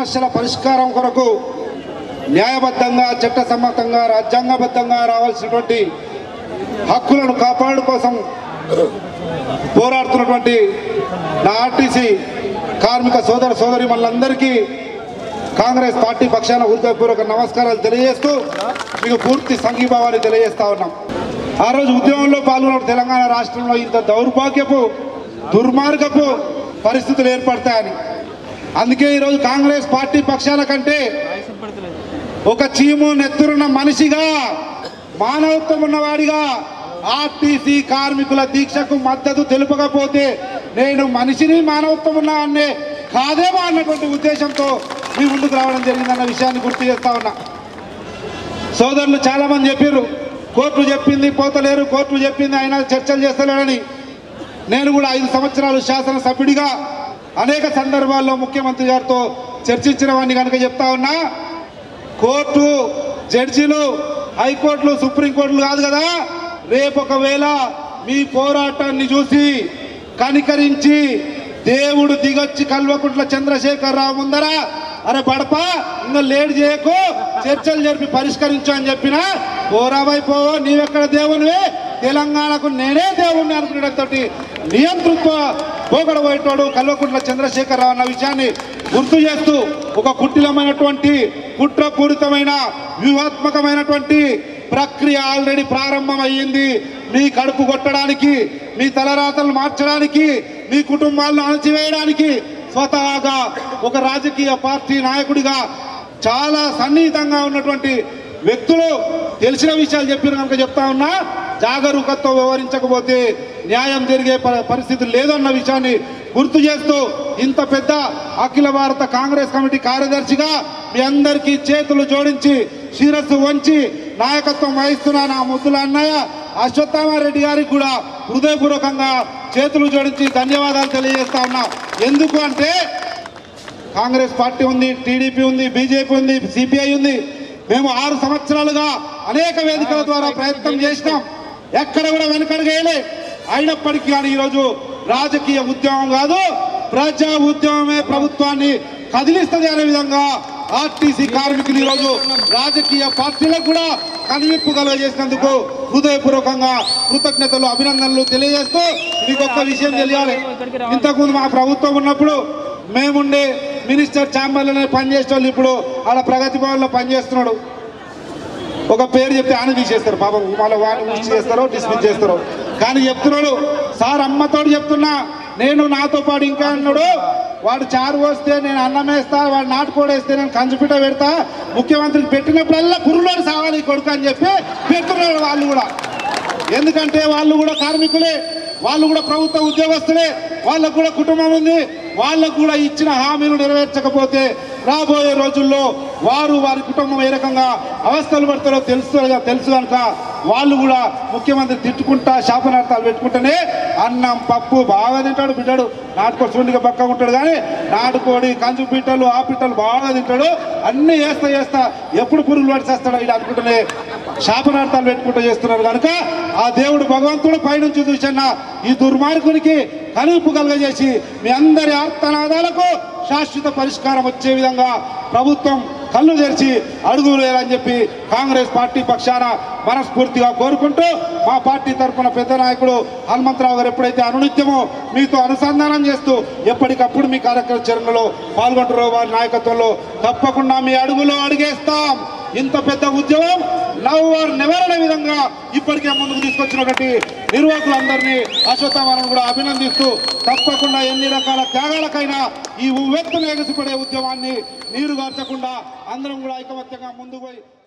సమస్యల పరిష్కారం కొరకు న్యాయబద్ధంగా చట్టసమ్మతంగా రాజ్యాంగబద్ధంగా రావాల్సినటువంటి హక్కులను కాపాడు కోసం పోరాడుతున్నటువంటి నా ఆర్టీసీ కార్మిక సోదర సోదరి మనందరికీ కాంగ్రెస్ పార్టీ పక్షాన హృదయపూర్వక నమస్కారాలు తెలియజేస్తూ మీకు పూర్తి సంఘీభావాన్ని తెలియజేస్తా ఉన్నాం ఆ రోజు ఉద్యమంలో పాల్గొన్న తెలంగాణ రాష్ట్రంలో ఇంత దౌర్భాగ్యపు దుర్మార్గపు పరిస్థితులు ఏర్పడతాయని అందుకే ఈరోజు కాంగ్రెస్ పార్టీ పక్షాల కంటే ఒక చీము నెత్తురున్న మనిషిగా మానవత్వం ఉన్నవాడిగా ఆర్టీసీ కార్మికుల దీక్షకు మద్దతు తెలుపకపోతే నేను మనిషిని మానవత్వం ఉన్నా అనే కాదేమో అన్నటువంటి ఉద్దేశంతో మీ ముందుకు రావడం జరిగిందన్న విషయాన్ని గుర్తు చేస్తా ఉన్నా సోదరులు చాలా మంది చెప్పారు కోర్టు చెప్పింది పోతలేరు కోర్టు చెప్పింది ఆయన చర్చలు చేస్తలేడని నేను కూడా ఐదు సంవత్సరాలు శాసనసభ్యుడిగా అనేక సందర్భాల్లో ముఖ్యమంత్రి గారితో చర్చించినవన్నీ కనుక చెప్తా ఉన్నా కోర్టు జడ్జిలు హైకోర్టులు సుప్రీంకోర్టులు కాదు కదా రేపు ఒకవేళ మీ పోరాటాన్ని చూసి కనికరించి దేవుడు దిగొచ్చి కల్వకుంట్ల చంద్రశేఖరరావు ముందర అరే బడప ఇంకా లేట్ చేయకు చర్చలు జరిపి పరిష్కరించు అని చెప్పిన పోరాబై పోవో నీవెక్కడ దేవునివే తెలంగాణకు నేనే దేవుణ్ణి అనుకునేటంతటి నియంతృత్వ పోగడ పోయేటోడు కల్వకుంట్ల చంద్రశేఖరరావు అన్న విషయాన్ని గుర్తు చేస్తూ ఒక కుటిలమైనటువంటి కుట్రపూరితమైన వ్యూహాత్మకమైనటువంటి ప్రక్రియ ఆల్రెడీ ప్రారంభమయ్యింది మీ కడుపు కొట్టడానికి మీ తలరాతలు మార్చడానికి మీ కుటుంబాలను అణచివేయడానికి స్వతహాగా ఒక రాజకీయ పార్టీ నాయకుడిగా చాలా సన్నిహితంగా ఉన్నటువంటి వ్యక్తులు తెలిసిన విషయాలు చెప్పిన కనుక చెప్తా ఉన్నా జాగరూకతతో వ్యవహరించకపోతే న్యాయం జరిగే ప- పరిస్థితి లేదన్న విషయాన్ని గుర్తు చేస్తూ ఇంత పెద్ద అఖిల భారత కాంగ్రెస్ కమిటీ కార్యదర్శిగా మీ అందరికీ చేతులు జోడించి శిరస్సు వంచి నాయకత్వం వహిస్తున్న నా ముద్దుల అన్నయ్య అశ్వత్థామారెడ్డి గారికి కూడా హృదయపూర్వకంగా చేతులు జోడించి ధన్యవాదాలు తెలియజేస్తా ఉన్నా ఎందుకు అంటే కాంగ్రెస్ పార్టీ ఉంది టీడీపీ ఉంది బీజేపీ ఉంది సిపిఐ ఉంది మేము ఆరు సంవత్సరాలుగా అనేక వేదికల ద్వారా ప్రయత్నం చేసినాం ఎక్కడ కూడా వెనకడగేయలే అయినప్పటికీ కానీ ఈరోజు రాజకీయ ఉద్యమం కాదు ప్రజా ఉద్యమమే ప్రభుత్వాన్ని కదిలిస్తుంది అనే విధంగా ఆర్టీసీ కార్మికులు ఈరోజు రాజకీయ పార్టీలకు కూడా కనువిప్పు కలుగజేసినందుకు హృదయపూర్వకంగా కృతజ్ఞతలు అభినందనలు తెలియజేస్తూ మీకు ఒక్క విషయం తెలియాలి ఇంతకుముందు మా ప్రభుత్వం ఉన్నప్పుడు మేముండే మినిస్టర్ ఛాంబర్లోనే పనిచేసే వాళ్ళు ఇప్పుడు ఆడ ప్రగతి భవన్లో పనిచేస్తున్నాడు ఒక పేరు చెప్తే ఆయన తీసేస్తారు పాపం మళ్ళీ వాడిని మిస్ చేస్తారో డిస్మిస్ చేస్తారో కానీ చెప్తున్నాడు సార్ అమ్మతోడు చెప్తున్నా నేను నాతో పాటు ఇంకా అన్నాడు వాడు చారు పోస్తే నేను అన్నం వేస్తా వాడు నాటుకోడి వేస్తే నేను కంచుపిట పెడతా ముఖ్యమంత్రికి పెట్టినప్పుడల్లా కుర్రులోని సావాలి ఈ కొడుకు అని చెప్పి పెడుతున్నాడు వాళ్ళు కూడా ఎందుకంటే వాళ్ళు కూడా కార్మికులే వాళ్ళు కూడా ప్రభుత్వ ఉద్యోగస్తులే వాళ్ళకు కూడా కుటుంబం ఉంది వాళ్ళకు కూడా ఇచ్చిన హామీలు నెరవేర్చకపోతే రాబోయే రోజుల్లో వారు వారి కుటుంబం ఏ రకంగా అవస్థలు పడతారో తెలుసు తెలుసు కనుక వాళ్ళు కూడా ముఖ్యమంత్రి తిట్టుకుంటా శాపనార్థాలు పెట్టుకుంటేనే అన్నం పప్పు బాగా తింటాడు బిడ్డాడు నాటుకోడి చూండిగా పక్కగా ఉంటాడు కానీ నాటుకోడి కంచు పిట్టలు ఆ పిట్టలు బాగా తింటాడు అన్ని చేస్తా చేస్తా ఎప్పుడు పురుగులు పడిచేస్తాడో ఇలా అనుకుంటేనే శాపనార్థాలు పెట్టుకుంటూ చేస్తున్నారు కనుక ఆ దేవుడు భగవంతుడు పైనుంచి చూసిన ఈ దుర్మార్గునికి కనుపు కలుగజేసి మీ అందరి ఆర్తనాదాలకు శాశ్వత పరిష్కారం వచ్చే విధంగా ప్రభుత్వం కళ్ళు తెరిచి అడుగులు వేయాలని చెప్పి కాంగ్రెస్ పార్టీ పక్షాన మనస్ఫూర్తిగా కోరుకుంటూ మా పార్టీ తరఫున పెద్ద నాయకుడు హనుమంతరావు గారు ఎప్పుడైతే అనునిత్యమో మీతో అనుసంధానం చేస్తూ ఎప్పటికప్పుడు మీ కార్యక్రమాలలో పాల్గొంటారో వారి నాయకత్వంలో తప్పకుండా మీ అడుగులో అడిగేస్తాం ఇంత పెద్ద ఉద్యమం లవ్ ఆర్ నెవర్ అనే విధంగా ఇప్పటికే ముందుకు తీసుకొచ్చినటువంటి నిర్వాహకులందరినీ అశ్వత్థామాలను కూడా అభినందిస్తూ తప్పకుండా ఎన్ని రకాల త్యాగాలకైనా ఈ ఉవ్వెత్తున ఎగసిపడే ఉద్యమాన్ని నీరు గార్చకుండా అందరం కూడా ఐకమత్యంగా ముందుకు పోయి